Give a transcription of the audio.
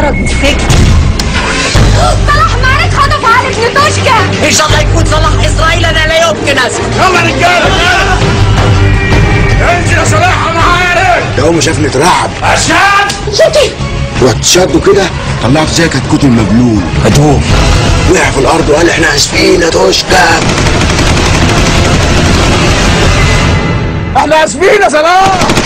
خرج من السجن صلاح مارك خطف علي ابن توشكا ان شاء الله يكون صلاح اسرائيل انا لا يمكن اسكت يلا رجاله انزل يا صلاح معايا ده هو شافني اترعب عشان رحت شده كده طلعت زي كتكوت المبلول هدوم وقع في الارض وقال احنا اسفين يا توشكا احنا اسفين يا صلاح